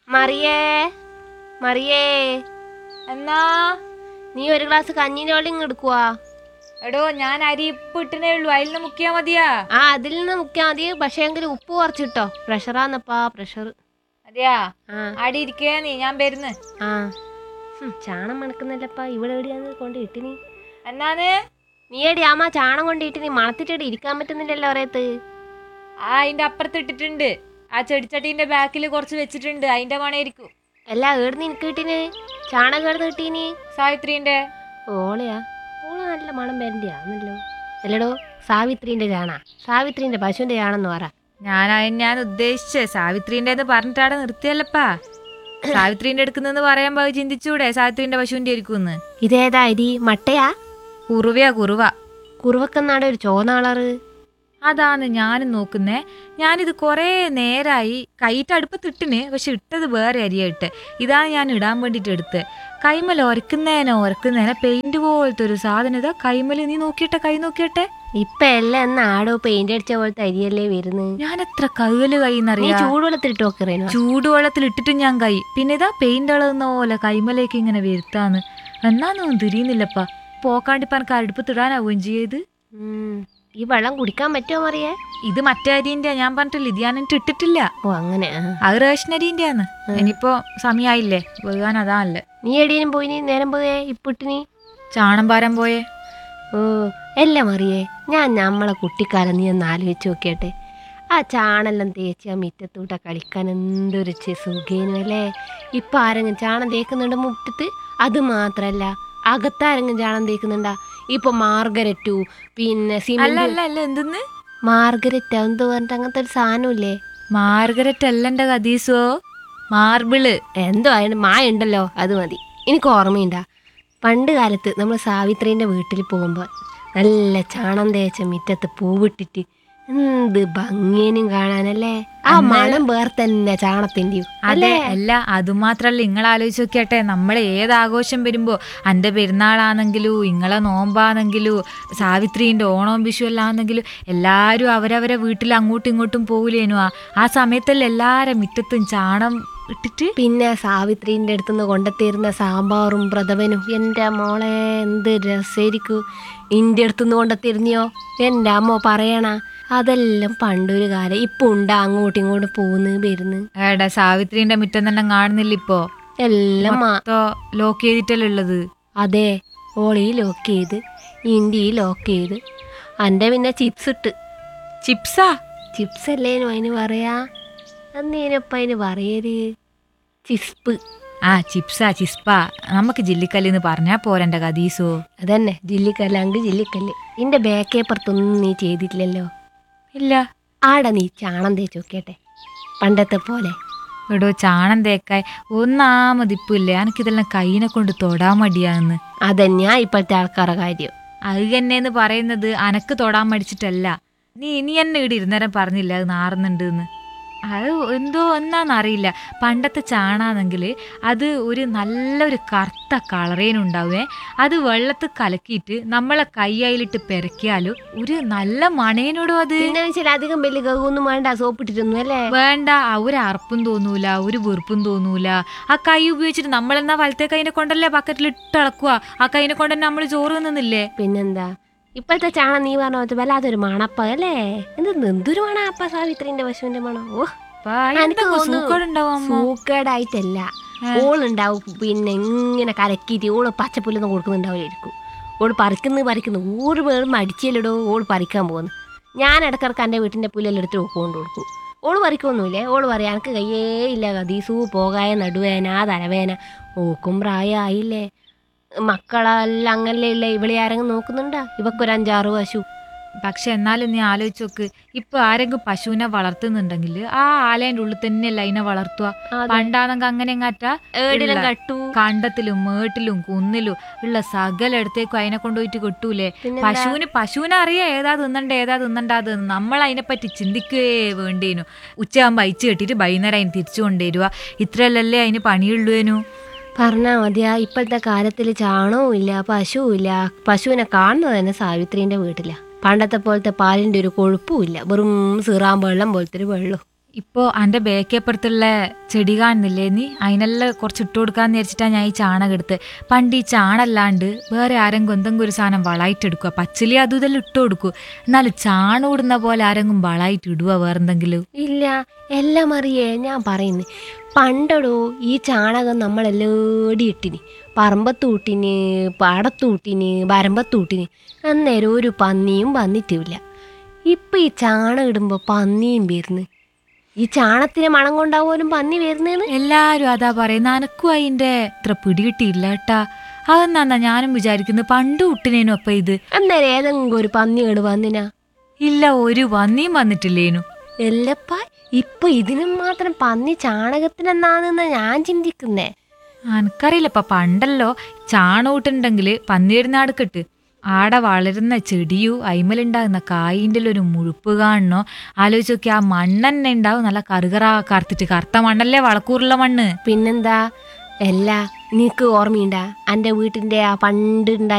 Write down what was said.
മറിയേ മറിയേ എന്നാ നീ ഒരു ഗ്ലാസ് കഞ്ഞിന്റെ വെള്ളം ഇങ്ങ് എടുക്കുവാ എടോ ഞാൻ അരി ഇപ്പ് ഇട്ടിനേ ഉള്ളൂ അതിൽ നിന്ന് മുക്കിയാ മതിയാ ആ അതിൽ നിന്ന് മുക്കിയാ മതി പക്ഷേ എങ്കിൽ ഉപ്പ് കുറച്ചിട്ടോ പ്രഷറാന്നപ്പാ പ്രഷർ അതെയാ ആ അടി ഇരിക്കേ നീ ഞാൻ വരുന്ന് ആ ഹും, ചാണം മണക്കുന്നില്ലപ്പാ ഇവിടെ എവിടെയാന്ന് കൊണ്ട് ഇട്ടിനി എന്നാന്ന് നീ എടി അമ്മ ചാണം കൊണ്ട് ഇട്ടിനി മണത്തിട്ട് ഇരിക്കാൻ പറ്റുന്നില്ലല്ലോ ഒരേത്ത് ആ അതിന്റെ അപ്പുറത്ത് ഇട്ടിട്ടുണ്ട് ആ ചെടിച്ചട്ടീന്റെ ബാക്കിൽ കുറച്ച് വെച്ചിട്ടുണ്ട് അതിന്റെ മണയിരിക്കും അല്ല ഏടുന്ന് എനിക്ക് കിട്ടീന് ചാണകം ഏടുന്ന് കിട്ടീനി സാവിത്രീന്റെ ഓളയാ ഓള നല്ല മണം വരണ്ടിയാന്നല്ലോ അല്ലടോ സാവിത്രീന്റെ ചാണ സാവിത്രീന്റെ പശുവിന്റെ ചാണെന്ന് പറ ഞാൻ അതിന് ഞാൻ ഉദ്ദേശിച്ചേ സാവിത്രീന്റെ എന്ന് പറഞ്ഞിട്ടാടെ നിർത്തിയല്ലപ്പാ സാവിത്രീന്റെ എടുക്കുന്നെന്ന് പറയുമ്പോ അത് ചിന്തിച്ചൂടെ സാവിത്രീന്റെ പശുവിന്റെ ആയിരിക്കും ഇതേതാ അരി മട്ടയാ കുറുവയാ കുറുവ കുറുവക്കെന്നാടെ ഒരു ചോന്നാളറ് അതാണ് ഞാനും നോക്കുന്നേ ഞാനിത് കുറേ നേരായി കൈയിട്ട് അടുപ്പത്തിട്ടിന് പക്ഷെ ഇട്ടത് വേറെ അരിയായിട്ട് ഇതാണ് ഞാൻ ഇടാൻ വേണ്ടിട്ട് എടുത്തത് കൈമൽ ഒരക്കുന്നേനോ ഒരക്കുന്നേനോ പെയിന്റ് പോലത്തെ ഒരു സാധനം ഇതാ കൈമൽ നീ നോക്കിയിട്ടെ കൈ നോക്കിയട്ടെ ഇപ്പൊ എല്ലാം എന്നാ ആടോ പെയിന്റ് അടിച്ച പോലത്തെ അരിയല്ലേ വരുന്നത് ഞാൻ എത്ര കയ്യില് നീ കൈന്നറിയാ ചൂടുവെള്ളത്തിലിട്ട് നോക്കറേനോ ചൂടുവെള്ളത്തിൽ ഇട്ടിട്ടും ഞാൻ കൈ പിന്നെ ഇതാ പെയിന്റ് അളകുന്ന പോലെ കൈമലേക്ക് ഇങ്ങനെ വരുത്താന്ന് എന്നാന്നൊന്നും തിരിയുന്നില്ലപ്പാ പോക്കാണ്ടിപ്പനക്ക് അടുപ്പത്തിടാനാവുകയും ചെയ്യത് ഈ വെള്ളം കുടിക്കാൻ പറ്റുമോ മറിയേ ഇത് മറ്റേ അരിന്റെ ഞാൻ പറഞ്ഞിട്ടില്ല ഇത് ഞാൻ എന്നിട്ട് ഇട്ടിട്ടില്ല ഓ അങ്ങനെ ആ. അത് റേഷൻ അരിന്റെയാന്ന് ഇനിയിപ്പോ സമയായില്ലേ വേകാൻ അതാണല്ലേ നീ എടീനും പോയി നീ നേരം പോയേ ഇപ്പിട്ടിനി ചാണം പാരം പോയേ ഓ എല്ലാം അറിയേ ഞാൻ നമ്മളെ കുട്ടിക്കാലം നീ ഒന്ന് ആലോചിച്ച് നോക്കിയട്ടെ ആ ചാണെല്ലാം തേച്ച് ആ മിറ്റത്തൂട്ട കളിക്കാൻ എന്തൊരു ചെ- സുഖേനു അല്ലേ ഇപ്പൊ ആരെങ്കിലും ചാണം തേക്കുന്നുണ്ട് മുറ്റത്ത് അത് മാത്രല്ല അകത്താരെങ്കിലും ചാണം തേക്കുന്നുണ്ടാ ഇപ്പൊ മാർഗരറ്റു പിന്നെ അല്ല സിമന്റ് അല്ല അല്ല എന്തെന്ന് മാർഗരറ്റ് എന്തോ പറഞ്ഞിട്ട് അങ്ങനത്തെ ഒരു സാധനമില്ലേ മാർഗരറ്റ് അല്ലന്റെ കദീസോ മാർബിള് എന്തോ അതിന് മായ ഉണ്ടല്ലോ അത് മതി എനിക്ക് ഓർമ്മയുണ്ടാ പണ്ട് കാലത്ത് നമ്മൾ സാവിത്രീൻ്റെ വീട്ടിൽ പോകുമ്പോൾ നല്ല ചാണം തേച്ച മുറ്റത്ത് പൂവിട്ടിട്ട് എന്ത് ഭംഗിയനും കാണാനല്ലേ ആ മണം വേറെ തന്നെ ചാണത്തിൻ്റെയും അതെ അല്ല അതുമാത്രല്ല നിങ്ങൾ ആലോചിച്ച് നോക്കിയട്ടെ നമ്മൾ ഏത് ആഘോഷം വരുമ്പോ അന്റെ പെരുന്നാളാണെങ്കിലും ഇങ്ങളെ നോമ്പാണെങ്കിലും സാവിത്രീന്റെ ഓണവും വിഷു എല്ലാം ആണെങ്കിലും എല്ലാരും അവരവരെ വീട്ടിൽ അങ്ങോട്ടും ഇങ്ങോട്ടും പോകില്ലേനു ആ ആ സമയത്തല്ല എല്ലാരെ മുറ്റത്തും ചാണം ഇട്ടിട്ട് പിന്നെ സാവിത്രീൻ്റെ അടുത്തുനിന്ന് കൊണ്ടെത്തിയിരുന്ന സാമ്പാറും പ്രഥമനും എൻ്റെ മോളെ എന്ത് രസമായിരിക്കും ഇൻ്റെ അടുത്തുനിന്ന് കൊണ്ടെത്തിരുന്നിയോ എൻ്റെ അമ്മ പറയണ അതെല്ലാം പണ്ടൊരു കാലം ഇപ്പൊ ഉണ്ടാ അങ്ങോട്ടും ഇങ്ങോട്ടും പോകുന്നു വരുന്നു ഏടാ സാവിത്രീന്റെ മുറ്റം തന്നെ കാണുന്നില്ല ഇപ്പോ എല്ലാം മാ മൊത്തം ലോക്ക് ചെയ്തിട്ടല്ലേ ഉള്ളത് അതെ ഓളി ലോക്ക് ചെയ്ത് ഇൻഡി ലോക്ക് ചെയ്ത് എൻ്റെ പിന്നെ ചിപ്സ് ഇട്ട് ചിപ്സാ ചിപ്സ് അല്ലേനു അതിന് പറയാ അന്നേനപ്പം അതിന് പറയര് ചിസ്പ് ആ ചിപ്സാ ചിസ്പാ നമുക്ക് ജില്ലിക്കല്ലിന്ന് പറഞ്ഞാ പോരെന്റെ കദീസോ അതന്നെ ജില്ലിക്കല്ല് അങ്ക് ജില്ലിക്കല്ല് നിന്റെ ബേക്കേപ്പുറത്തൊന്നും നീ ചെയ്തിട്ടില്ലല്ലോ ഇല്ല ആടെ നീ ചാണം തേച്ച് നോക്കിയട്ടെ പണ്ടത്തെ പോലെ എടോ ചാണം തേക്കായി ഒന്നാമതിപ്പില്ലേ എനിക്കിതെല്ലാം കൈനെ കൊണ്ട് തൊടാൻ മടിയാന്ന് അതന്നെയാ ഇപ്പോഴത്തെ ആൾക്കാരുടെ കാര്യം അത് തന്നെന്ന് പറയുന്നത് അനക്ക് തൊടാൻ മടിച്ചിട്ടല്ല നീ ഇനി എന്നെ ഇവിടെ ഇരുന്നേരം പറഞ്ഞില്ല അത് നാറുന്നുണ്ട് എന്ന് അത് എന്തോ എന്നാന്നറിയില്ല പണ്ടത്തെ ചാണാണെങ്കിൽ അത് ഒരു നല്ലൊരു കറുത്ത കളറേനുണ്ടാവേ അത് വെള്ളത്തിൽ കലക്കിയിട്ട് നമ്മളെ കൈയായിലിട്ട് പെരക്കിയാലും ഒരു നല്ല മണേനോടും അത് പിന്നെ വെച്ചാൽ അധികം വലിയ ഗഹൊന്നും വേണ്ട സോപ്പിട്ടിട്ടൊന്നും അല്ലേ വേണ്ട ആ ഒരു അറപ്പും തോന്നൂല ഒരു വെറുപ്പും തോന്നൂല ആ കൈ ഉപയോഗിച്ചിട്ട് നമ്മളെന്നാ വലത്തെ കൈനെ കൊണ്ടല്ലേ ബക്കറ്റിൽ ഇട്ടളക്കുക ആ കൈനെ കൊണ്ട് തന്നെ നമ്മൾ ചോറ് തിന്നുന്നില്ലേ പിന്നെന്താ ഇപ്പോഴത്തെ ചാണം നീ പറഞ്ഞ പോലത്തെ വല്ലാത്തൊരു മണപ്പ അല്ലേ എന്ത് എന്തൊരു മണപ്പ സാവിത്രിന്റെ പശുവിന്റെ മണം ഓ എനിക്ക് തോന്നുന്നു സൂക്കേടുണ്ടാവും അമ്മ സൂക്കേടായിട്ടല്ല ഓളുണ്ടാവും പിന്നെ ഇങ്ങനെ കലക്കിയിട്ട് ഓള് പച്ചപ്പുല്ലൊന്നും കൊടുക്കുന്നുണ്ടാവില്ലായിരിക്കും ഓള് പറിക്കുന്നു പറിക്കുന്നു ഊറ് പേരും അടിച്ചില്ലടോ ഓള് പറിക്കാൻ പോകുന്നു ഞാൻ ഇടക്കിടക്ക് എൻ്റെ വീട്ടിൻ്റെ പുല്ലെല്ലാം എടുത്ത് കൊണ്ട് കൊടുക്കും ഓള് പറിക്കൊന്നുമില്ലേ ഓള് പറയാം എനിക്ക് കയ്യേ ഇല്ല കതീസു പോകായ നടുവേന തലവേന ഓക്കും പ്രായമായില്ലേ മക്കളെല്ലാം അങ്ങനല്ലേ ഇല്ല ഇവളെ ആരെങ്കിലും നോക്കുന്നുണ്ടാ ഇവക്കൊരു അഞ്ചാറ് പശു പക്ഷെ എന്നാലും നീ ആലോചിച്ച് നോക്ക് ഇപ്പൊ ആരെങ്കിലും പശുവിനെ വളർത്തുന്നുണ്ടെങ്കിൽ ആ ആലേന്റെ ഉള്ളിൽ തന്നെയല്ല അതിനെ വളർത്തുക അതെ. പണ്ടാണെങ്കിൽ അങ്ങനെ എങ്ങാറ്റാ ഏടിലും ഉള്ള കട്ടു കണ്ടത്തിലും മേട്ടിലും കുന്നിലും ഉള്ള സകല ഇടത്തേക്കും അതിനെ കൊണ്ടുപോയിട്ട് കിട്ടൂലേ പിന്നെന്താ? പശുവിന് പശുവിനെ അറിയാം ഏതാ തിന്നണ്ട ഏതാ തിന്നണ്ടാത് നമ്മൾ അതിനെപ്പറ്റി ചിന്തിക്കുകയേ വേണ്ടേനു ഉച്ചയാകുമ്പോൾ അയച്ചു കെട്ടിയിട്ട് വൈകുന്നേരം അതിന് തിരിച്ചു കൊണ്ടുവരുക ഇത്രയല്ലല്ലേ അതിന് പണിയുള്ളൂനു പറഞ്ഞാ മതിയാ ഇപ്പോഴത്തെ കാലത്തിൽ ചാണകവും ഇല്ല പശുവും ഇല്ല പശുവിനെ കാണുന്നത് തന്നെ സാവിത്രീന്റെ വീട്ടിലാ പണ്ടത്തെ പോലത്തെ പാലിന്റെ ഒരു കൊഴുപ്പും ഇല്ല വെറും സീറാൻ വെള്ളം പോലത്തെ ഒരു വെള്ളം ഇപ്പോ അന്റെ ബേക്കപ്പുറത്തുള്ള ചെടി കാണുന്നില്ലേ നീ അതിനെല്ലാം കുറച്ച് ഇട്ട് കൊടുക്കാന്ന് വിചാരിച്ചിട്ടാ ഞാൻ ഈ ചാണകം എടുത്ത് പണ്ട് ഈ ചാണല്ലാണ്ട് വേറെ ആരെങ്കിലും എന്തെങ്കിലും ഒരു സാധനം വളായിട്ടെടുക്കുക പച്ചിലി അതും ഇതെല്ലാം ഇട്ട് കൊടുക്കൂ എന്നാലും ചാണം ഇടുന്ന പോലെ ആരെങ്കിലും വളായിട്ട് ഇടുക വേറെന്തെങ്കിലും ഇല്ല എല്ലാം അറിയേ ഞാൻ പറയുന്നു പണ്ടടോ ഈ ചാണകം നമ്മളെല്ലോടി ഇട്ടിന് പറമ്പത്തൂട്ടിന് പാടത്തൂട്ടിന് വരമ്പത്തൂട്ടിന് അന്നേരം ഒരു പന്നിയും വന്നിട്ടില്ല ഇപ്പം ഈ ചാണകം ഇടുമ്പോൾ പന്നിയും വരുന്നു ഈ ചാണത്തിന് മണം കൊണ്ടാവും പന്നി വരുന്നേന്ന് എല്ലാരും അതാ പറയുന്ന അനക്കും അതിന്റെ ഇത്ര പിടികിട്ടിയില്ല കേട്ടാ അതെന്നാ ഞാനും വിചാരിക്കുന്നത് പണ്ട് ഇട്ടിനേനു അപ്പൊ ഇത് അന്നേരം ഏതെങ്കിലും ഒരു പന്നിയോട് വന്നിനാ ഇല്ല ഒരു പന്നിയും വന്നിട്ടില്ലേനു എല്ലപ്പ ഇപ്പൊ ഇതിനും മാത്രം പന്നി ചാണകത്തിനെന്നാണെന്നാ ഞാൻ ചിന്തിക്കുന്നേ എനിക്കറിയില്ല ഇപ്പൊ പണ്ടല്ലോ ചാണകൂട്ടുണ്ടെങ്കിൽ പന്നി വരുന്ന അടുക്കട്ട് ആടെ വളരുന്ന ചെടിയു അയിമലുണ്ടാകുന്ന കായിൻ്റെ ഒരു മുഴുപ്പ് കാണണോ ആലോചിച്ച് നോക്കി ആ മണ്ണെന്നെ ഉണ്ടാവും നല്ല കറുകറ കറുത്തിട്ട് കറുത്ത മണ്ണല്ലേ വളക്കൂറുള്ള മണ്ണ് പിന്നെന്താ എല്ലാ നിനക്ക് ഓർമ്മയുണ്ടാ എൻ്റെ വീട്ടിൻ്റെ ആ പണ്ടുണ്ടായ